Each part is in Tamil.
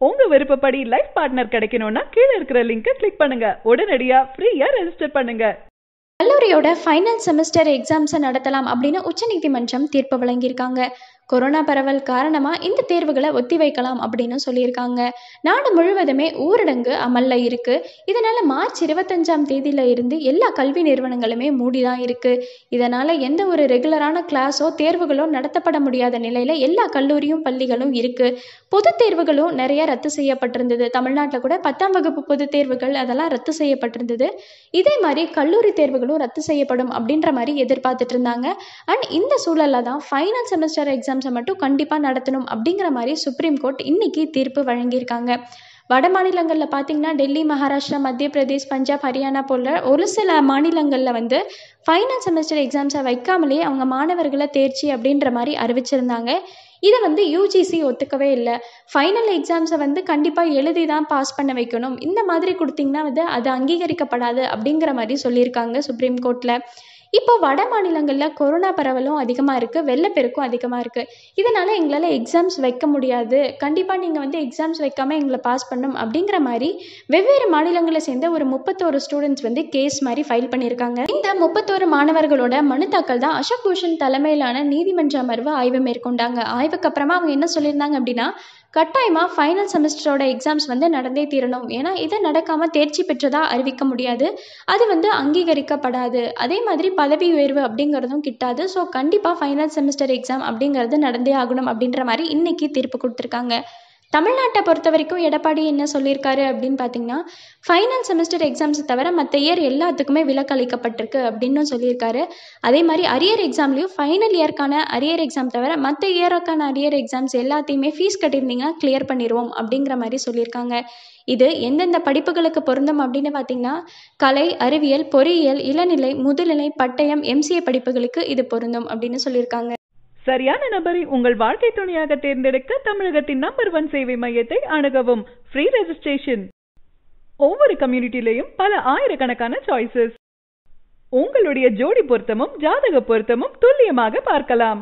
உங்க விருப்பப்படி லைஃப் பார்ட்னர் கிடைக்கணும்னா கீழே இருக்கிற லிங்கை கிளிக் பண்ணுங்க உடனடியா ஃப்ரீயா ரெஜிஸ்டர் பண்ணுங்க கல்லூரியோட ஃபைனல் செமஸ்டர் எக்ஸாம்ஸை நடத்தலாம் அப்படின்னு உச்சநீதிமன்றம் தீர்ப்பு வழங்கியிருக்காங்க கொரோனா பரவல் காரணமாக இந்த தேர்வுகளை ஒத்தி வைக்கலாம் அப்படின்னு சொல்லியிருக்காங்க நாடு முழுவதுமே ஊரடங்கு அமலில் இருக்குது இதனால் மார்ச் இருபத்தஞ்சாம் தேதியில இருந்து எல்லா கல்வி நிறுவனங்களுமே மூடி தான் இருக்குது இதனால் எந்த ஒரு ரெகுலரான கிளாஸோ தேர்வுகளோ நடத்தப்பட முடியாத நிலையில் எல்லா கல்லூரியும் பள்ளிகளும் இருக்குது பொதுத் தேர்வுகளும் நிறைய ரத்து செய்யப்பட்டிருந்தது தமிழ்நாட்டில் கூட பத்தாம் வகுப்பு பொதுத் தேர்வுகள் அதெல்லாம் ரத்து செய்யப்பட்டிருந்தது இதே மாதிரி கல்லூரி தேர்வுகளும் ரத்து செய்யப்படும் அப்படின்ற மாதிரி எதிர்பார்த்துட்டு இருந்தாங்க அண்ட் இந்த சூழலில் தான் ஃபைனல் செமஸ்டர் எக்ஸாம்ஸை மட்டும் கண்டிப்பாக நடத்தணும் அப்படிங்கிற மாதிரி சுப்ரீம் கோர்ட் இன்னைக்கு தீர்ப்பு வழங்கியிருக்காங்க வட மாநிலங்களில் பார்த்தீங்கன்னா டெல்லி மகாராஷ்டிரா மத்திய பிரதேஷ் பஞ்சாப் ஹரியானா போல ஒரு சில மாநிலங்களில் வந்து ஃபைனல் செமஸ்டர் எக்ஸாம்ஸை வைக்காமலே அவங்க மாணவர்களை தேர்ச்சி அப்படின்ற மாதிரி அறிவிச்சிருந்தாங்க இதை வந்து யூஜிசி ஒத்துக்கவே இல்லை ஃபைனல் எக்ஸாம்ஸை வந்து கண்டிப்பாக எழுதி தான் பாஸ் பண்ண வைக்கணும் இந்த மாதிரி கொடுத்தீங்கன்னா வந்து அது அங்கீகரிக்கப்படாது அப்படிங்கிற மாதிரி சொல்லியிருக்காங்க சுப்ரீம் கோர்ட்டில் இப்போ வட மாநிலங்களில் கொரோனா பரவலும் அதிகமாக இருக்குது வெள்ளப்பெருக்கும் அதிகமாக இருக்குது இதனால் எங்களால் எக்ஸாம்ஸ் வைக்க முடியாது கண்டிப்பாக நீங்கள் வந்து எக்ஸாம்ஸ் வைக்காமல் எங்களை பாஸ் பண்ணணும் அப்படிங்கிற மாதிரி வெவ்வேறு மாநிலங்களை சேர்ந்த ஒரு முப்பத்தோரு ஸ்டூடெண்ட்ஸ் வந்து கேஸ் மாதிரி ஃபைல் பண்ணியிருக்காங்க இந்த முப்பத்தோரு மாணவர்களோட மனு தாக்கல் தான் அசோக் பூஷன் தலைமையிலான நீதிமன்ற அமர்வு ஆய்வு மேற்கொண்டாங்க ஆய்வுக்கு அப்புறமா அவங்க என்ன சொல்லியிருந்தாங்க அப்படின்னா கட்டாயமாக ஃபைனல் செமஸ்டரோட எக்ஸாம்ஸ் வந்து நடந்தே தீரணும் ஏன்னா இதை நடக்காமல் தேர்ச்சி பெற்றதாக அறிவிக்க முடியாது அது வந்து அங்கீகரிக்கப்படாது அதே மாதிரி பதவி உயர்வு அப்படிங்கிறதும் கிட்டாது ஸோ கண்டிப்பாக ஃபைனல் செமஸ்டர் எக்ஸாம் அப்படிங்கிறது நடந்தே ஆகணும் அப்படின்ற மாதிரி இன்னைக்கு தீர்ப்பு கொடுத்துருக்காங்க தமிழ்நாட்டை பொறுத்த வரைக்கும் எடப்பாடி என்ன சொல்லியிருக்காரு அப்படின்னு பார்த்தீங்கன்னா ஃபைனல் செமஸ்டர் எக்ஸாம்ஸை தவிர மற்ற இயர் எல்லாத்துக்குமே விலக்கு அளிக்கப்பட்டிருக்கு அப்படின்னு சொல்லியிருக்காரு அதே மாதிரி அரியர் எக்ஸாம்லேயும் ஃபைனல் இயர்க்கான அரியர் எக்ஸாம் தவிர மற்ற இயருக்கான அரியர் எக்ஸாம்ஸ் எல்லாத்தையுமே ஃபீஸ் கட்டியிருந்தீங்கன்னா கிளியர் பண்ணிடுவோம் அப்படிங்கிற மாதிரி சொல்லியிருக்காங்க இது எந்தெந்த படிப்புகளுக்கு பொருந்தும் அப்படின்னு பார்த்தீங்கன்னா கலை அறிவியல் பொறியியல் இளநிலை முதுநிலை பட்டயம் எம்சிஏ படிப்புகளுக்கு இது பொருந்தும் அப்படின்னு சொல்லியிருக்காங்க சரியான நபரை உங்கள் வாழ்க்கை துணையாக தேர்ந்தெடுக்க தமிழகத்தின் நம்பர் ஒன் சேவை மையத்தை அணுகவும் ஃப்ரீ ரெஜிஸ்ட்ரேஷன் ஒவ்வொரு கம்யூனிட்டிலையும் பல ஆயிரக்கணக்கான சாய்ஸஸ் உங்களுடைய ஜோடி பொருத்தமும் ஜாதக பொருத்தமும் துல்லியமாக பார்க்கலாம்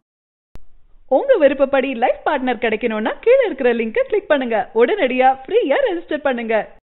உங்க விருப்பப்படி லைஃப் பார்ட்னர் கிடைக்கணும்னா கீழே இருக்கிற லிங்கை கிளிக் பண்ணுங்க உடனடியா ஃப்ரீயா ரெஜிஸ்டர் பண்ணுங்க